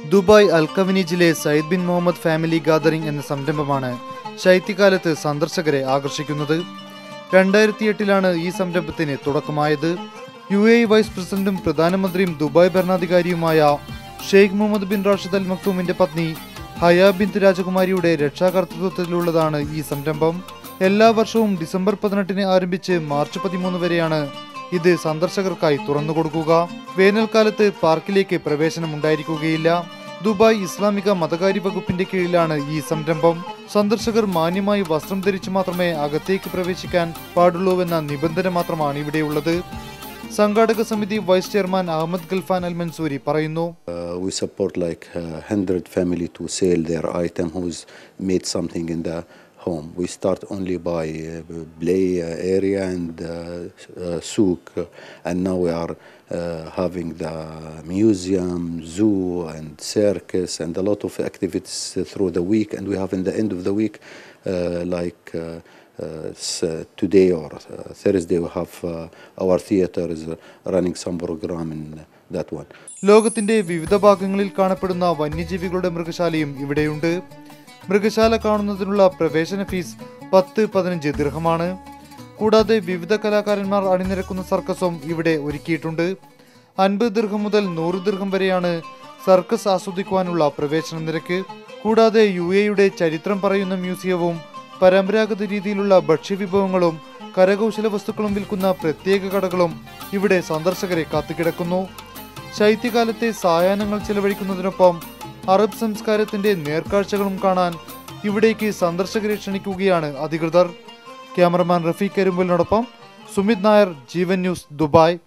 Dubai അൽക്കവനീജിലെ Sayyid bin Mohammed family gathering എന്ന സംരംഭമാണ് ശൈത്യകാലത്ത് സന്ദർശകരെ ആകർഷിക്കുന്നത് രണ്ടായിരത്തി എട്ടിലാണ് ഈ സംരംഭത്തിന് തുടക്കമായത് യു എ വൈസ് പ്രസിഡന്റും പ്രധാനമന്ത്രിയും ദുബായ് ഭരണാധികാരിയുമായ Sheikh Mohammed bin Rashid Al മക്തൂമിന്റെ പത്നി ഹയാ ബിന്ത് രാജകുമാരിയുടെ രക്ഷാകർതൃത്വത്തിലുള്ളതാണ് ഈ സംരംഭം എല്ലാ വർഷവും ഡിസംബർ പതിനെട്ടിന് ആരംഭിച്ച് മാർച്ച് പതിമൂന്ന് വരെയാണ് ഇത് സന്ദർശകർക്കായി തുറന്നുകൊടുക്കുക വേനൽക്കാലത്ത് പാർക്കിലേക്ക് പ്രവേശനം ഉണ്ടായിരിക്കുകയില്ല ദുബായ് ഇസ്ലാമിക മതകാര്യ വകുപ്പിന്റെ കീഴിലാണ് ഈ സംരംഭം സന്ദർശകർ മാന്യമായി വസ്ത്രം ധരിച്ചു മാത്രമേ അകത്തേക്ക് പ്രവേശിക്കാൻ പാടുള്ളൂവെന്ന നിബന്ധന മാത്രമാണ് ഇവിടെയുള്ളത് സംഘാടക സമിതി vice chairman Ahmed Galfan Al Mansoori പറയുന്നു Uh, we support like uh, 100 family to sell their item who's made something in the home. We start only by uh, play uh, area and uh, uh, souk, uh, and now we are uh, having the museum, zoo, and circus, and a lot of activities uh, through the week. And we have in the end of the week, uh, like. Uh, uh, s- uh, today or uh, Thursday, we have uh, our theater is uh, running some program in that one. ലോകത്തിന്റെ വിവിധ ഭാഗങ്ങളിൽ കാണപ്പെടുന്ന വന്യജീവികളുടെ മൃഗശാലയും ഇവിടെയുണ്ട് മൃഗശാല കാണുന്നതിനുള്ള പ്രവേശന fees പത്ത് പതിനഞ്ച് ദീർഘമാണ് കൂടാതെ വിവിധ കലാകാരന്മാർ അണിനിരക്കുന്ന സർക്കസും ഇവിടെ ഒരുക്കിയിട്ടുണ്ട് അൻപത് ദീർഘം മുതൽ നൂറ് ദീർഘം വരെയാണ് സർക്കസ് ആസ്വദിക്കുവാനുള്ള പ്രവേശന നിരക്ക് കൂടാതെ യു എയുടെ ചരിത്രം പറയുന്ന മ്യൂസിയവും പരമ്പരാഗത രീതിയിലുള്ള ഭക്ഷ്യവിഭവങ്ങളും കരകൗശല വസ്തുക്കളും വിൽക്കുന്ന പ്രത്യേക കടകളും ഇവിടെ സന്ദർശകരെ കാത്തുകിടക്കുന്നു ശൈത്യകാലത്തെ സായാഹ്നങ്ങൾ ചെലവഴിക്കുന്നതിനൊപ്പം അറബ് സംസ്കാരത്തിന്റെ നേർക്കാഴ്ചകളും കാണാൻ ഇവിടേക്ക് സന്ദർശകരെ ക്ഷണിക്കുകയാണ് അധികൃതർ ക്യാമറമാൻ റഫീഖ് കരിമ്പലിനോടൊപ്പം സുമിത് നായർ ജീവൻ ന്യൂസ് ദുബായ്